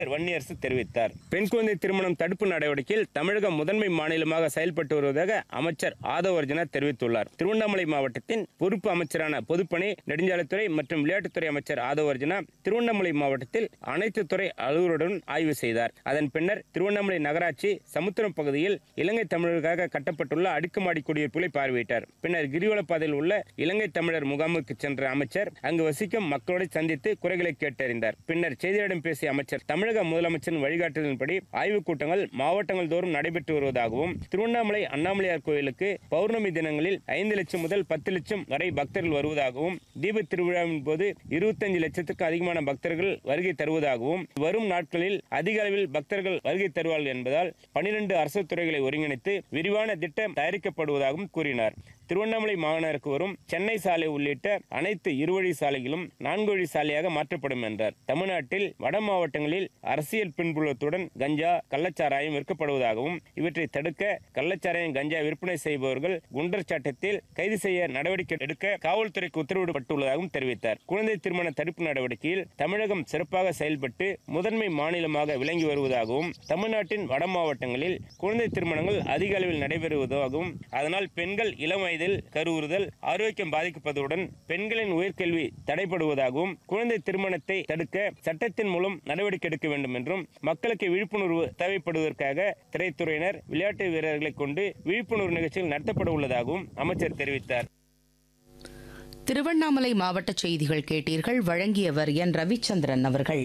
வன்னியரசு தெரிவித்தார் பெண் குழந்தை திருமணம் தடுப்பு நடவடிக்கையில் தமிழகம் முதன்மை மாநிலமாக செயல்பட்டு வருவதாக அமைச்சர் ஆதவர்ஜனா தெரிவித்துள்ளார் திருவண்ணாமலை மாவட்டத்தின் பொறுப்பு அமைச்சரான பொதுப்பணி நெடுஞ்சாலைத்துறை மற்றும் விளையாட்டுத்துறை அமைச்சர் ஆதவர்ஜனா திருவண்ணாமலை மாவட்டத்தில் அனைத்து துறை அலுவலருடன் ஆய்வு செய்தார் அதன் பின்னர் திருவண்ணாமலை நகராட்சி சமுத்திரம் பகுதியில் இலங்கை தமிழருக்காக கட்டப்பட்டுள்ள அடுக்குமாடி குடியிருப்புகளை பார்வையிட்டார் பின்னர் கிரிவலப்பாதையில் உள்ள இலங்கை தமிழர் முகாமுக்கு சென்ற அமைச்சர் அங்கு வசிக்கும் மக்களோடு சந்தித்து குறைகளை கேட்டறிந்தார் பின்னர் செய்தியாளர்களிடம் பேசிய அமைச்சர் தமிழக முதலமைச்சரின் வழிகாட்டுதலின்படி ஆய்வுக் கூட்டங்கள் மாவட்டங்கள் தோறும் நடைபெற்று வருவதாகவும் திருவண்ணாமலை அண்ணாமலையார் கோயிலுக்கு பௌர்ணமி தினங்களில் ஐந்து லட்சம் முதல் பத்து லட்சம் வரை பக்தர்கள் வருவதாகவும் தீப திருவிழாவின் போது இருபத்தஞ்சு லட்சத்துக்கு அதிகமான பக்தர்கள் வருகை தருவதாகவும் வரும் நாட்களில் அதிக அளவில் பக்தர்கள் வருகை தருவார்கள் என்பதால் பனிரெண்டு அரசு துறைகளை ஒருங்கிணைத்து விரிவான திட்டம் தயாரிக்கப்படுவதாகவும் கூறினார் திருவண்ணாமலை மாநகருக்கு வரும் சென்னை சாலை உள்ளிட்ட அனைத்து இருவழி சாலைகளும் நான்கு வழி சாலையாக மாற்றப்படும் என்றார் தமிழ்நாட்டில் வட மாவட்டங்களில் அரசியல் பின்புலத்துடன் கஞ்சா கள்ளச்சாராயம் விற்கப்படுவதாகவும் இவற்றை தடுக்க கள்ளச்சாராயம் கஞ்சா விற்பனை செய்பவர்கள் குண்டர் சட்டத்தில் கைது செய்ய நடவடிக்கை எடுக்க காவல்துறைக்கு உத்தரவிடப்பட்டுள்ளதாகவும் தெரிவித்தார் குழந்தை திருமண தடுப்பு நடவடிக்கையில் தமிழகம் சிறப்பாக செயல்பட்டு முதன்மை மாநிலமாக விளங்கி வருவதாகவும் தமிழ்நாட்டின் வட மாவட்டங்களில் குழந்தை திருமணங்கள் அதிக அளவில் நடைபெறுவதாகவும் அதனால் பெண்கள் இளம் வயதில் கருவுறுதல் ஆரோக்கியம் பாதிக்கப்படுவதுடன் பெண்களின் உயர்கல்வி தடைபடுவதாகவும் குழந்தை திருமணத்தை தடுக்க சட்டத்தின் மூலம் நடவடிக்கை எடுக்க வேண்டும் என்றும் மக்களுக்கு விழிப்புணர்வு தேவைப்படுவதற்காக திரைத்துறையினர் விளையாட்டு வீரர்களை கொண்டு விழிப்புணர்வு நிகழ்ச்சிகள் நடத்தப்பட உள்ளதாகவும் அமைச்சர் தெரிவித்தார் திருவண்ணாமலை மாவட்ட செய்திகள் கேட்டீர்கள் வழங்கியவர் என் ரவிச்சந்திரன் அவர்கள்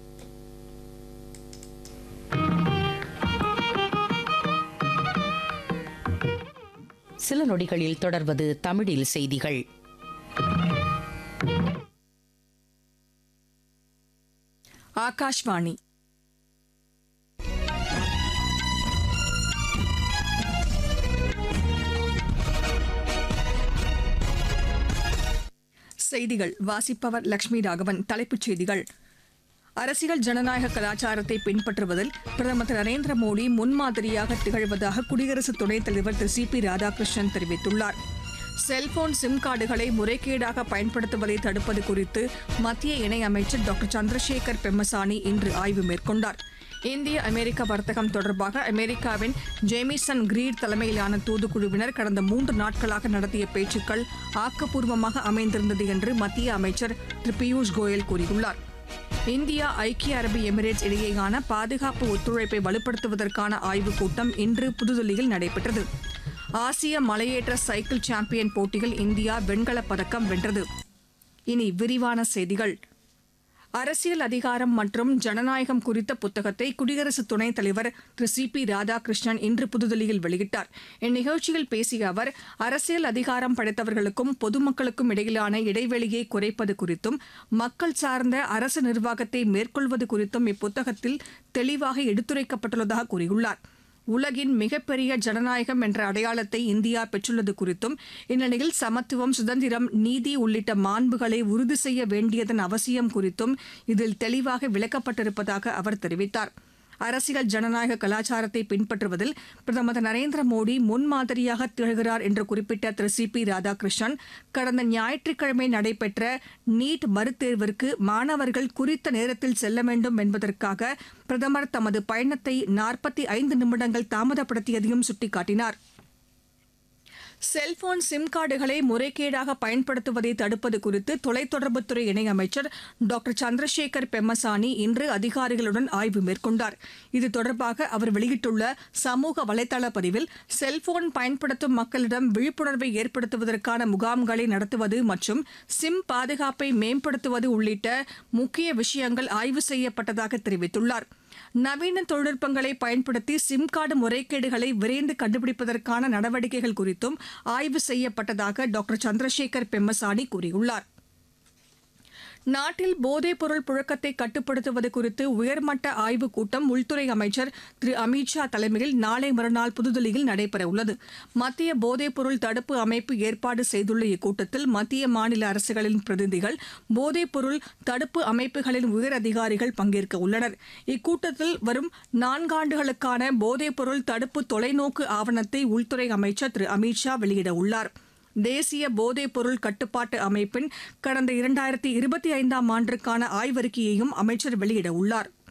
சில நொடிகளில் தொடர்வது தமிழில் செய்திகள் ஆகாஷ்வாணி செய்திகள் வாசிப்பவர் லட்சுமி ராகவன் தலைப்புச் செய்திகள் அரசியல் ஜனநாயக கலாச்சாரத்தை பின்பற்றுவதில் பிரதமர் திரு நரேந்திர மோடி முன்மாதிரியாக திகழ்வதாக குடியரசு துணைத் தலைவர் திரு சி பி ராதாகிருஷ்ணன் தெரிவித்துள்ளார் செல்போன் சிம் கார்டுகளை முறைகேடாக பயன்படுத்துவதை தடுப்பது குறித்து மத்திய இணையமைச்சர் டாக்டர் சந்திரசேகர் பெம்மசானி இன்று ஆய்வு மேற்கொண்டார் இந்திய அமெரிக்க வர்த்தகம் தொடர்பாக அமெரிக்காவின் ஜேமிசன் கிரீட் தலைமையிலான தூதுக்குழுவினர் கடந்த மூன்று நாட்களாக நடத்திய பேச்சுக்கள் ஆக்கப்பூர்வமாக அமைந்திருந்தது என்று மத்திய அமைச்சர் திரு பியூஷ் கோயல் கூறியுள்ளார் இந்தியா ஐக்கிய அரபு எமிரேட்ஸ் இடையேயான பாதுகாப்பு ஒத்துழைப்பை வலுப்படுத்துவதற்கான ஆய்வுக் கூட்டம் இன்று புதுதில்லியில் நடைபெற்றது ஆசிய மலையேற்ற சைக்கிள் சாம்பியன் போட்டியில் இந்தியா வெண்கலப் பதக்கம் வென்றது இனி விரிவான செய்திகள் அரசியல் அதிகாரம் மற்றும் ஜனநாயகம் குறித்த புத்தகத்தை குடியரசு துணைத் தலைவர் திரு சி பி ராதாகிருஷ்ணன் இன்று புதுதில்லியில் வெளியிட்டார் இந்நிகழ்ச்சியில் பேசிய அவர் அரசியல் அதிகாரம் படைத்தவர்களுக்கும் பொதுமக்களுக்கும் இடையிலான இடைவெளியை குறைப்பது குறித்தும் மக்கள் சார்ந்த அரசு நிர்வாகத்தை மேற்கொள்வது குறித்தும் இப்புத்தகத்தில் தெளிவாக எடுத்துரைக்கப்பட்டுள்ளதாக கூறியுள்ளார் உலகின் மிகப்பெரிய ஜனநாயகம் என்ற அடையாளத்தை இந்தியா பெற்றுள்ளது குறித்தும் இந்நிலையில் சமத்துவம் சுதந்திரம் நீதி உள்ளிட்ட மாண்புகளை உறுதி செய்ய வேண்டியதன் அவசியம் குறித்தும் இதில் தெளிவாக விளக்கப்பட்டிருப்பதாக அவர் தெரிவித்தார் அரசியல் ஜனநாயக கலாச்சாரத்தை பின்பற்றுவதில் பிரதமர் திரு நரேந்திர மோடி முன்மாதிரியாக திகழ்கிறார் என்று குறிப்பிட்ட திரு சி பி ராதாகிருஷ்ணன் கடந்த ஞாயிற்றுக்கிழமை நடைபெற்ற நீட் மறுதேர்விற்கு மாணவர்கள் குறித்த நேரத்தில் செல்ல வேண்டும் என்பதற்காக பிரதமர் தமது பயணத்தை நாற்பத்தி ஐந்து நிமிடங்கள் தாமதப்படுத்தியதையும் சுட்டிக்காட்டினார் செல்போன் சிம் கார்டுகளை முறைகேடாக பயன்படுத்துவதை தடுப்பது குறித்து தொலைத்தொடர்புத்துறை இணையமைச்சர் டாக்டர் சந்திரசேகர் பெம்மசானி இன்று அதிகாரிகளுடன் ஆய்வு மேற்கொண்டார் இது தொடர்பாக அவர் வெளியிட்டுள்ள சமூக வலைதள பதிவில் செல்போன் பயன்படுத்தும் மக்களிடம் விழிப்புணர்வை ஏற்படுத்துவதற்கான முகாம்களை நடத்துவது மற்றும் சிம் பாதுகாப்பை மேம்படுத்துவது உள்ளிட்ட முக்கிய விஷயங்கள் ஆய்வு செய்யப்பட்டதாக தெரிவித்துள்ளார் நவீன தொழில்நுட்பங்களை பயன்படுத்தி சிம் கார்டு முறைகேடுகளை விரைந்து கண்டுபிடிப்பதற்கான நடவடிக்கைகள் குறித்தும் ஆய்வு செய்யப்பட்டதாக டாக்டர் சந்திரசேகர் பெம்மசானி கூறியுள்ளார் நாட்டில் போதைப் பொருள் புழக்கத்தை கட்டுப்படுத்துவது குறித்து உயர்மட்ட ஆய்வுக் கூட்டம் உள்துறை அமைச்சர் திரு அமித்ஷா தலைமையில் நாளை மறுநாள் புதுதில்லியில் நடைபெறவுள்ளது மத்திய போதைப் பொருள் தடுப்பு அமைப்பு ஏற்பாடு செய்துள்ள இக்கூட்டத்தில் மத்திய மாநில அரசுகளின் பிரதிநிதிகள் போதைப் பொருள் தடுப்பு அமைப்புகளின் உயர் அதிகாரிகள் பங்கேற்க உள்ளனர் இக்கூட்டத்தில் வரும் நான்காண்டுகளுக்கான போதைப் பொருள் தடுப்பு தொலைநோக்கு ஆவணத்தை உள்துறை அமைச்சர் திரு அமித்ஷா வெளியிட உள்ளார் தேசிய போதைப் பொருள் கட்டுப்பாட்டு அமைப்பின் கடந்த இரண்டாயிரத்தி இருபத்தி ஐந்தாம் ஆண்டிற்கான ஆய்வறிக்கையையும் அமைச்சர் வெளியிட உள்ளார்